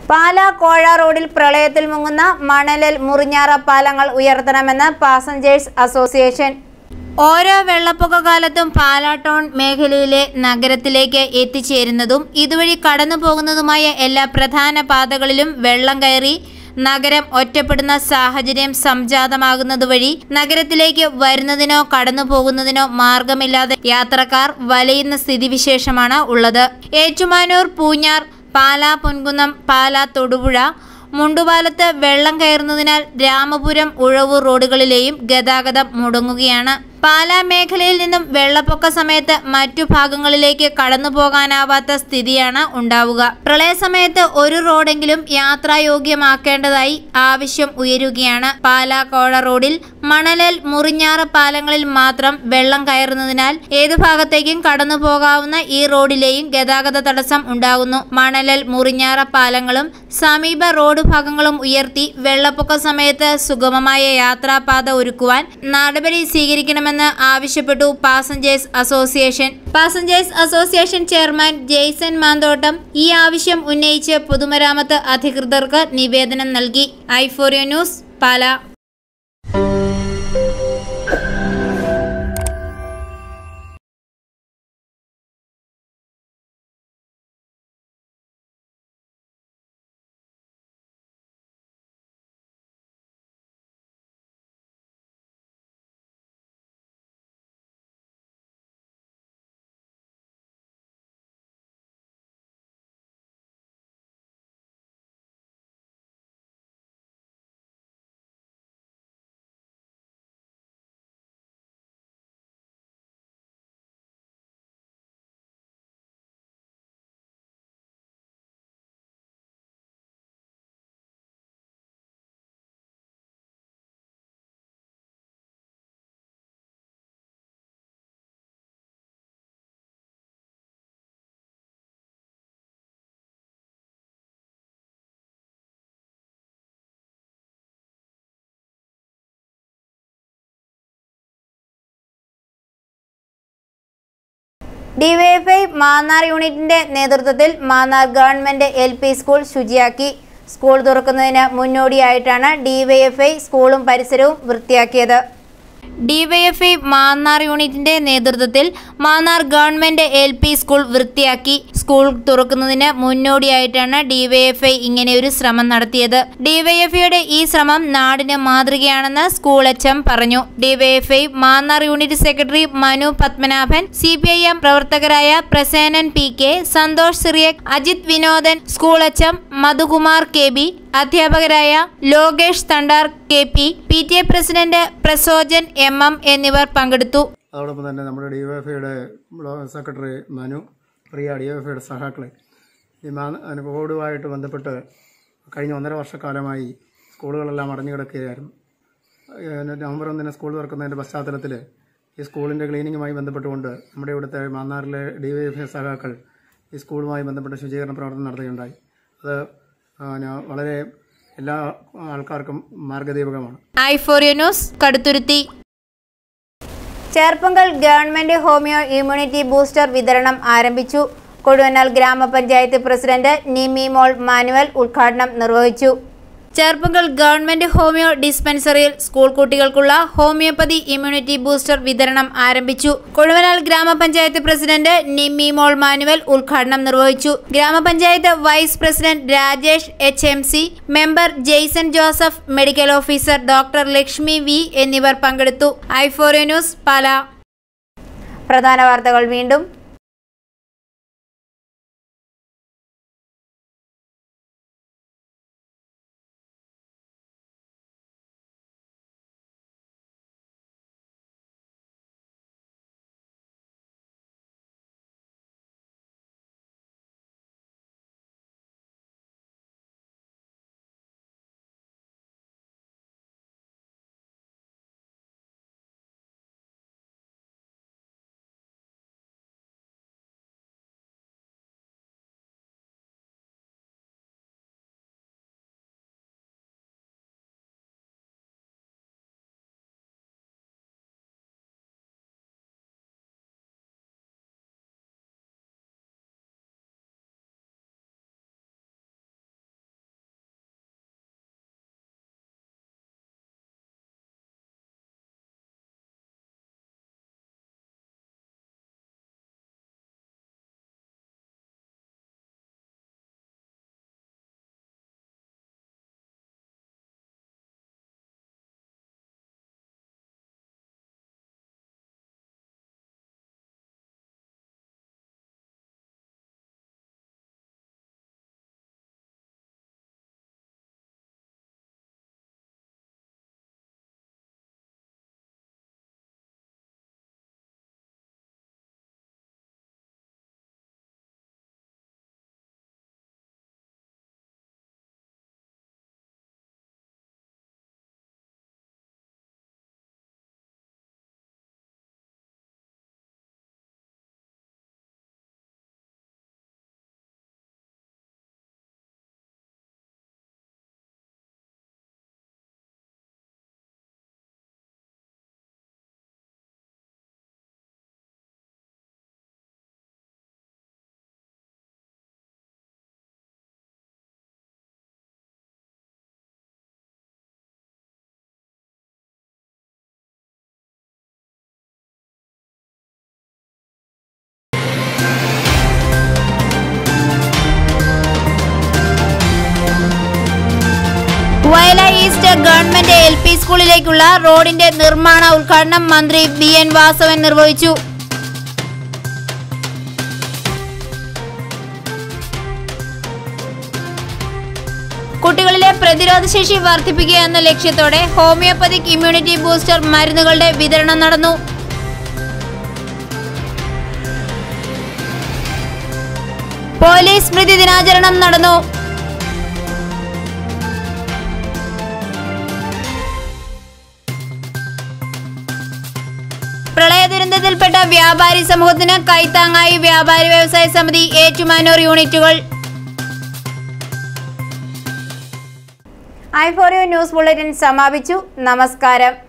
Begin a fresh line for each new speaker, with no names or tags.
പാലാ കോഴ റോഡിൽ പ്രളയത്തിൽ മുങ്ങുന്ന മണലൽ മുറിഞ്ഞാറ പാലങ്ങൾ ഉയർത്തണമെന്ന് പാസഞ്ചേഴ്സ് അസോസിയേഷൻ ഓരോ വെള്ളപ്പൊക്ക കാലത്തും പാലാ ടൗൺ മേഖലയിലെ നഗരത്തിലേക്ക് എത്തിച്ചേരുന്നതും ഇതുവഴി കടന്നു പോകുന്നതുമായ എല്ലാ പ്രധാന പാതകളിലും വെള്ളം കയറി നഗരം ഒറ്റപ്പെടുന്ന സാഹചര്യം സംജാതമാകുന്നതുവഴി നഗരത്തിലേക്ക് വരുന്നതിനോ കടന്നു പോകുന്നതിനോ മാർഗമില്ലാതെ യാത്രക്കാർ വലയുന്ന സ്ഥിതിവിശേഷമാണ് ഉള്ളത് ഏറ്റുമാനൂർ പൂഞ്ഞാർ പാലാ പൊൻകുന്നം പാലാ തൊടുപുഴ മുണ്ടുപാലത്ത് വെള്ളം കയറുന്നതിനാൽ രാമപുരം ഉഴവൂർ റോഡുകളിലെയും ഗതാഗതം മുടങ്ങുകയാണ് പാലാ മേഖലയിൽ നിന്നും വെള്ളപ്പൊക്ക സമയത്ത് മറ്റു ഭാഗങ്ങളിലേക്ക് കടന്നു പോകാനാവാത്ത സ്ഥിതിയാണ് ഉണ്ടാവുക പ്രളയ സമയത്ത് ഒരു റോഡെങ്കിലും യാത്രായോഗ്യമാക്കേണ്ടതായി ആവശ്യം ഉയരുകയാണ് പാലാ കോഴ റോഡിൽ മണലൽ മുറിഞ്ഞാറ പാലങ്ങളിൽ മാത്രം വെള്ളം കയറുന്നതിനാൽ ഏതു ഭാഗത്തേക്കും കടന്നു പോകാവുന്ന ഈ റോഡിലെയും ഗതാഗത തടസ്സം ഉണ്ടാകുന്നു മണലൽ മുറിഞ്ഞാറ പാലങ്ങളും സമീപ റോഡ് ഭാഗങ്ങളും ഉയർത്തി വെള്ളപ്പൊക്ക സമയത്ത് സുഗമമായ യാത്രാപാത ഒരുക്കുവാൻ നടപടി സ്വീകരിക്കണമെന്ന് ആവശ്യപ്പെട്ടു passengers association passengers association chairman Jaison Manthottam ഈ ആവശ്യം ഉന്നയിച്ച് പൊതുമരാമത്ത് അധികൃതർക്ക് നിവേദനം നൽകി I four U news Pala DYFI Mannar യൂണിറ്റിന്റെ നേതൃത്വത്തിൽ Mannar government L P school ശുചിയാക്കി സ്കൂൾ തുറക്കുന്നതിന് മുന്നോടിയായിട്ടാണ് ഡിവൈഎഫ്ഐ സ്കൂളും പരിസരവും വൃത്തിയാക്കിയത് ഡിവൈഎഫ്ഐ മാന്നാർ യൂണിറ്റിന്റെ നേതൃത്വത്തിൽ Mannar government L P school വൃത്തിയാക്കി സ്കൂൾ തുറക്കുന്നതിന് മുന്നോടിയായിട്ടാണ് ഡിവൈഎഫ്ഐ ഇങ്ങനെ ഒരു ശ്രമം നടത്തിയത് ഡിവൈഎഫ്ഐയുടെ ഈ ശ്രമം നാടിന് മാതൃകയാണെന്ന് സ്കൂൾ എച്ച് എം പറഞ്ഞു DYFI Mannar unit secretary Manu Padmanabhan C P I M പ്രവർത്തകരായ Prasenan P K Santhosh Syriac Ajith Vinodan school H M Madhukumar K B അധ്യാപകരായ Lokesh Thandar K P P T A president Prasojan M M എന്നിവർ പങ്കെടുത്തു
അതോടൊപ്പം തന്നെ നമ്മുടെ ഡി വൈ എഫ്ഐയുടെ secretary Manu Priya D Y എഫ്ഐയുടെ സഹാക്കളെ ഈ മാ അതിന് കോവിഡുമായിട്ട് ബന്ധപ്പെട്ട് കഴിഞ്ഞ ഒന്നര വർഷക്കാലമായി സ്കൂളുകളെല്ലാം അടഞ്ഞു കിടക്കുകയായിരുന്നു ഏഹ് നവംബർ ഒന്നിന് സ്കൂൾ തുറക്കുന്നതിൻ്റെ പശ്ചാത്തലത്തിൽ ഈ സ്കൂളിൻ്റെ ക്ലീനിങ്ങുമായി ബന്ധപ്പെട്ടുകൊണ്ട് നമ്മുടെ ഇവിടുത്തെ മാന്നാറിലെ ഡി വൈ എഫ് ഐ സഹാക്കൾ ഈ സ്കൂളുമായി ബന്ധപ്പെട്ട ശുചീകരണ പ്രവർത്തനം നടത്തുകയുണ്ടായി അത് ആ, ന- വളരെ എല്ലാ ആൾക്കാർക്കും മാർഗദീപകമാണ്
I four U news Kaduthuruthy Cherpunkal government homeo immunity booster വിതരണം ആരംഭിച്ചു കൊടുവനാൽ ഗ്രാമപഞ്ചായത്ത് പ്രസിഡന്റ് നിമി മോൾ മാനുവൽ ഉദ്ഘാടനം നിർവഹിച്ചു ചേർപ്പങ്കൽ ഗവൺമെന്റ് ഹോമിയോ ഡിസ്പെൻസറിയിൽ സ്കൂൾ കുട്ടികൾക്കുള്ള ഹോമിയോപ്പതി ഇമ്മ്യൂണിറ്റി ബൂസ്റ്റർ വിതരണം ആരംഭിച്ചു കൊടുവനാൽ ഗ്രാമപഞ്ചായത്ത് പ്രസിഡന്റ് നിമ്മി മോൾ മാനുവൽ ഉദ്ഘാടനം നിർവഹിച്ചു ഗ്രാമപഞ്ചായത്ത് vice president Rajesh H M C member Jaison Joseph medical officer doctor Lakshmi V എന്നിവർ പങ്കെടുത്തു ഐഫോറിയോ ന്യൂസ് പാല പ്രധാന വാർത്തകൾ വീണ്ടും Vayala east government L P സ്കൂളിലേക്കുള്ള റോഡിന്റെ നിർമ്മാണ ഉദ്ഘാടനം മന്ത്രി ബി എൻ വാസവൻ നിർവഹിച്ചു കുട്ടികളിലെ പ്രതിരോധശേഷി വർദ്ധിപ്പിക്കുക എന്ന ലക്ഷ്യത്തോടെ ഹോമിയോപ്പതിക് ഇമ്മ്യൂണിറ്റി ബൂസ്റ്റർ മരുന്നുകളുടെ വിതരണം നടന്നു പോലീസ് സ്മൃതി ദിനാചരണം നടന്നു പ്രളയ ദുരന്തത്തിൽപ്പെട്ട വ്യാപാരി സമൂഹത്തിന് കൈത്താങ്ങായി വ്യാപാരി വ്യവസായ സമിതി ഏറ്റുമാനൂർ യൂണിറ്റുകൾ I four U news bulletin സമാപിച്ചു നമസ്കാരം